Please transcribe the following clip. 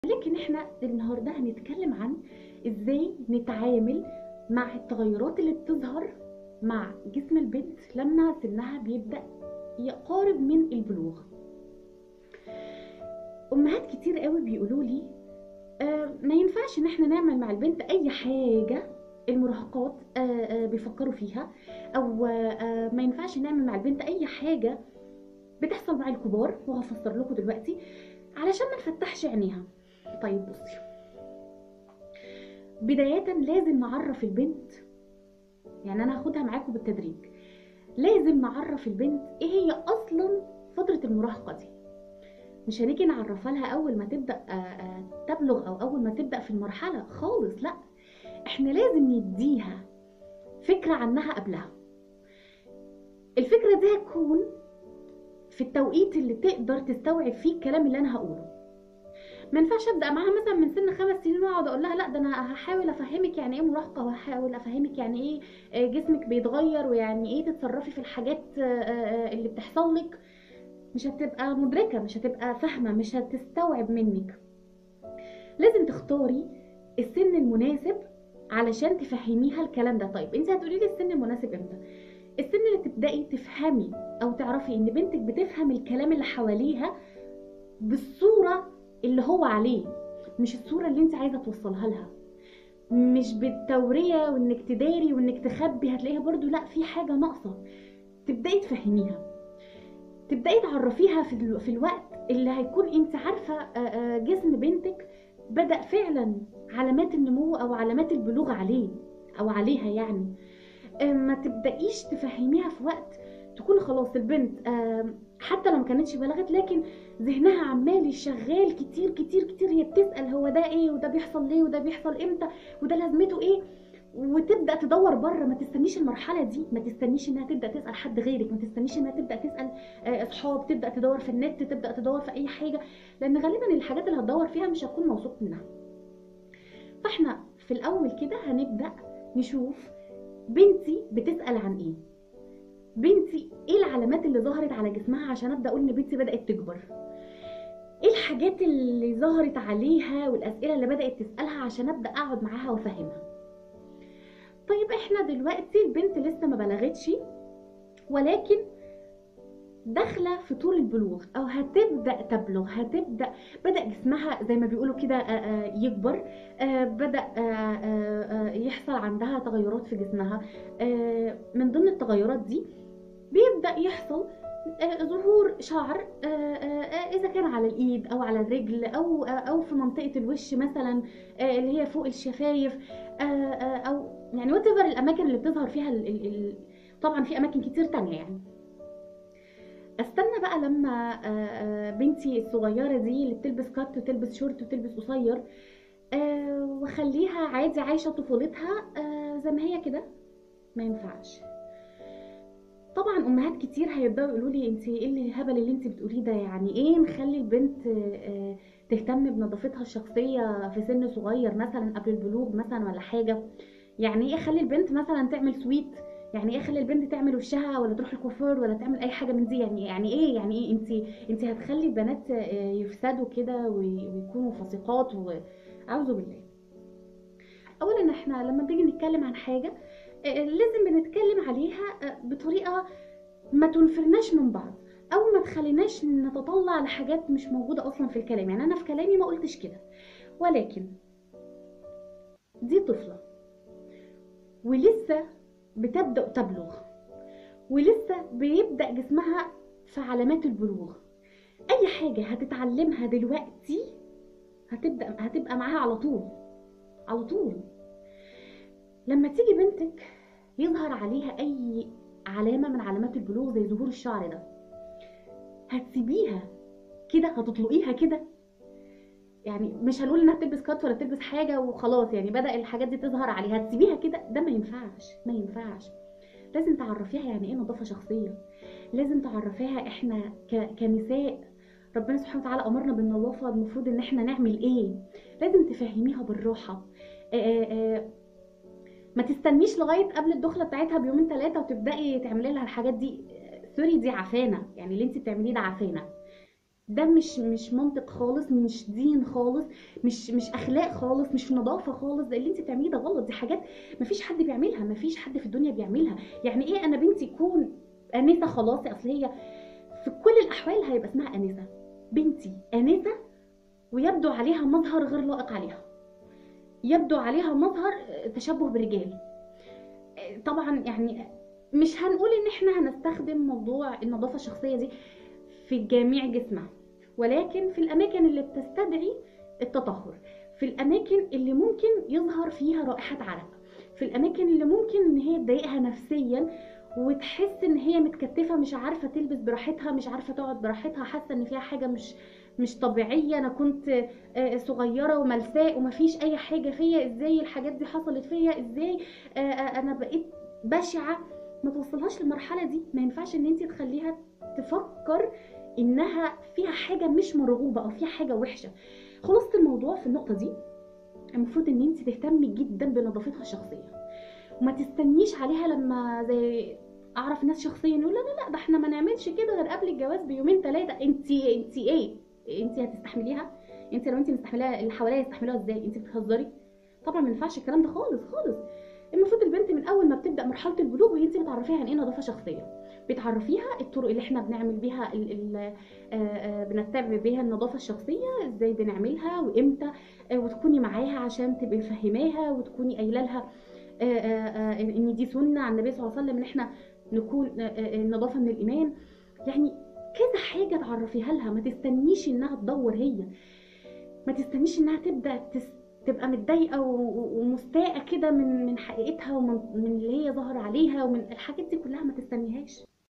لكن احنا النهارده هنتكلم عن ازاي نتعامل مع التغيرات اللي بتظهر مع جسم البنت لما سنها بيبدأ يقارب من البلوغ امهات كتير قوي بيقولوا لي آه ما ينفعش ان احنا نعمل مع البنت اي حاجه المراهقات آه آه بيفكروا فيها او آه ما ينفعش نعمل مع البنت اي حاجه بتحصل مع الكبار وهفسر لكم دلوقتي علشان ما نفتحش عينيها طيب بصي بداية لازم نعرف البنت يعني انا هاخدها معاكم بالتدريج لازم نعرف البنت ايه هي اصلا فترة المراهقة دي مش هنيجي نعرفها لها اول ما تبدا آه، آه، تبلغ او اول ما تبدا في المرحله خالص لا احنا لازم نديها فكره عنها قبلها الفكره دي هتكون في التوقيت اللي تقدر تستوعب فيه الكلام اللي انا هقوله ما ينفعش ابدا معاها مثلا من سن خمس سنين واقعد اقول لها لا ده انا هحاول افهمك يعني ايه مراهقه وهحاول افهمك يعني ايه آه، جسمك بيتغير ويعني ايه تتصرفي في الحاجات آه، آه، اللي بتحصل لك مش هتبقى مدركة مش هتبقى فاهمة مش هتستوعب منك لازم تختاري السن المناسب علشان تفهميها الكلام ده طيب انت هتقولي لي السن المناسب امتى السن اللي تبدأي تفهمي او تعرفي ان بنتك بتفهم الكلام اللي حواليها بالصورة اللي هو عليه مش الصورة اللي انت عايزة توصلها لها مش بالتورية وانك تداري وانك تخبي هتلاقيها برضو لا في حاجة ناقصة تبدأي تفهميها تبداي تعرفيها في, الو... في الوقت اللي هيكون انت عارفه آه، آه، جسم بنتك بدا فعلا علامات النمو او علامات البلوغ عليه او عليها يعني آه، ما تبدايش تفهميها في وقت تكون خلاص البنت آه، حتى لو ما كانتش بلغت لكن ذهنها عمال شغال كتير كتير كتير هي بتسال هو ده ايه وده بيحصل ليه وده بيحصل امتى وده لازمته ايه وتبدا تدور بره ما تستنيش المرحله دي ما تستنيش انها تبدا تسال حد غيرك ما تستنيش انها تبدا تسال آه، اصحاب تبدا تدور في النت تبدا تدور في اي حاجه لان غالبا الحاجات اللي هتدور فيها مش هتكون موثوق منها فاحنا في الاول كده هنبدا نشوف بنتي بتسال عن ايه بنتي ايه العلامات اللي ظهرت على جسمها عشان ابدا اقول ان بنتي بدات تكبر ايه الحاجات اللي ظهرت عليها والاسئله اللي بدات تسالها عشان ابدا اقعد معاها وافهمها طيب احنا دلوقتي البنت لسه ما بلغتش ولكن داخله في طول البلوغ او هتبدا تبلغ هتبدا بدا جسمها زي ما بيقولوا كده آه، آه، يكبر آه، بدا آه، آه، آه، يحصل عندها تغيرات في جسمها آه، من ضمن التغيرات دي بيبدا يحصل آه، ظهور شعر آه، آه، آه، اذا كان على الايد او على الرجل او آه، او في منطقه الوش مثلا آه، اللي هي فوق الشفايف آه، آه، او يعني وات الاماكن اللي بتظهر فيها ال ال ال طبعا في اماكن كتير تانية يعني استنى بقى لما آه، آه، بنتي الصغيره دي اللي بتلبس كات وتلبس شورت وتلبس قصير آه، واخليها عادي عايشه طفولتها آه، زي ما هي كده ما ينفعش طبعا امهات كتير هيبداوا يقولوا لي انت ايه اللي الهبل اللي انت بتقوليه ده يعني ايه نخلي البنت آه، آه، تهتم بنظافتها الشخصيه في سن صغير مثلا قبل البلوغ مثلا ولا حاجه يعني ايه اخلي البنت مثلا تعمل سويت يعني ايه اخلي البنت تعمل وشها ولا تروح الكوافير ولا تعمل اي حاجه من دي يعني يعني ايه يعني ايه انت انت هتخلي البنات آه، يفسدوا كده وي- ويكونوا فاسقات واعوذ بالله اولا احنا لما بنيجي نتكلم عن حاجه آه، لازم بنتكلم عليها آه، بطريقه ما تنفرناش من بعض او ما تخليناش نتطلع لحاجات مش موجوده اصلا في الكلام يعني انا في كلامي ما قلتش كده ولكن دي طفله ولسه بتبدا تبلغ ولسه بيبدا جسمها في علامات البلوغ اي حاجه هتتعلمها دلوقتي هتبدا هتبقى معاها على طول على طول لما تيجي بنتك يظهر عليها اي علامه من علامات البلوغ زي ظهور الشعر ده هتسيبيها كده هتطلقيها كده يعني مش هنقول انها تلبس كات ولا تلبس حاجه وخلاص يعني بدا الحاجات دي تظهر عليها هتسيبيها كده ده ما ينفعش ما ينفعش لازم تعرفيها يعني ايه نظافه شخصيه لازم تعرفيها احنا ك... كنساء ربنا سبحانه وتعالى امرنا بالنظافه المفروض ان احنا نعمل ايه لازم تفهميها بالراحه آآ آآ ما تستنيش لغايه قبل الدخله بتاعتها بيومين ثلاثه وتبداي تعملي لها الحاجات دي سوري دي عفانه يعني اللي انت بتعمليه ده عفانه ده مش مش منطق خالص مش دين خالص مش مش اخلاق خالص مش نظافه خالص ده اللي انت بتعمليه ده غلط دي حاجات مفيش حد بيعملها مفيش حد في الدنيا بيعملها يعني ايه انا بنتي تكون انسه خلاص اصل هي في كل الاحوال هيبقى اسمها انسه بنتي انسه ويبدو عليها مظهر غير لائق عليها يبدو عليها مظهر تشبه برجال طبعا يعني مش هنقول ان احنا هنستخدم موضوع النظافه الشخصيه دي في جميع جسمها ولكن في الاماكن اللي بتستدعي التطهر في الاماكن اللي ممكن يظهر فيها رائحه عرق في الاماكن اللي ممكن ان هي تضايقها نفسيا وتحس ان هي متكتفه مش عارفه تلبس براحتها مش عارفه تقعد براحتها حاسه ان فيها حاجه مش مش طبيعيه انا كنت صغيره وملساء ومفيش اي حاجه فيا ازاي الحاجات دي حصلت فيا ازاي انا بقيت بشعه ما توصلهاش للمرحله دي ما ينفعش ان انت تخليها تفكر انها فيها حاجه مش مرغوبه او فيها حاجه وحشه خلاصه الموضوع في النقطه دي المفروض ان انت تهتمي جدا بنظافتها الشخصيه وما تستنيش عليها لما زي اعرف ناس شخصيا يقول لا لا لا ده احنا ما نعملش كده غير قبل الجواز بيومين ثلاثه انت انت ايه انت هتستحمليها انت لو انت مستحملاها اللي حواليها يستحملوها ازاي انت بتهزري طبعا ما ينفعش الكلام ده خالص خالص المفروض البنت من اول ما بتبدا مرحله البلوغ وهي انت بتعرفيها عن ايه نظافه شخصيه بتعرفيها الطرق اللي احنا بنعمل بيها ال ال بنتبع بيها النظافه الشخصيه ازاي بنعملها وامتى وتكوني معاها عشان تبقي مفهماها وتكوني قايله لها ان دي سنه عن النبي صلى الله عليه وسلم ان احنا نكون النظافه من الايمان يعني كذا حاجه تعرفيها لها ما تستنيش انها تدور هي ما تستنيش انها تبدا تس تبقى متضايقه ومستاءه كده من من حقيقتها ومن من اللي هي ظاهره عليها ومن الحاجات دي كلها ما تستنيهاش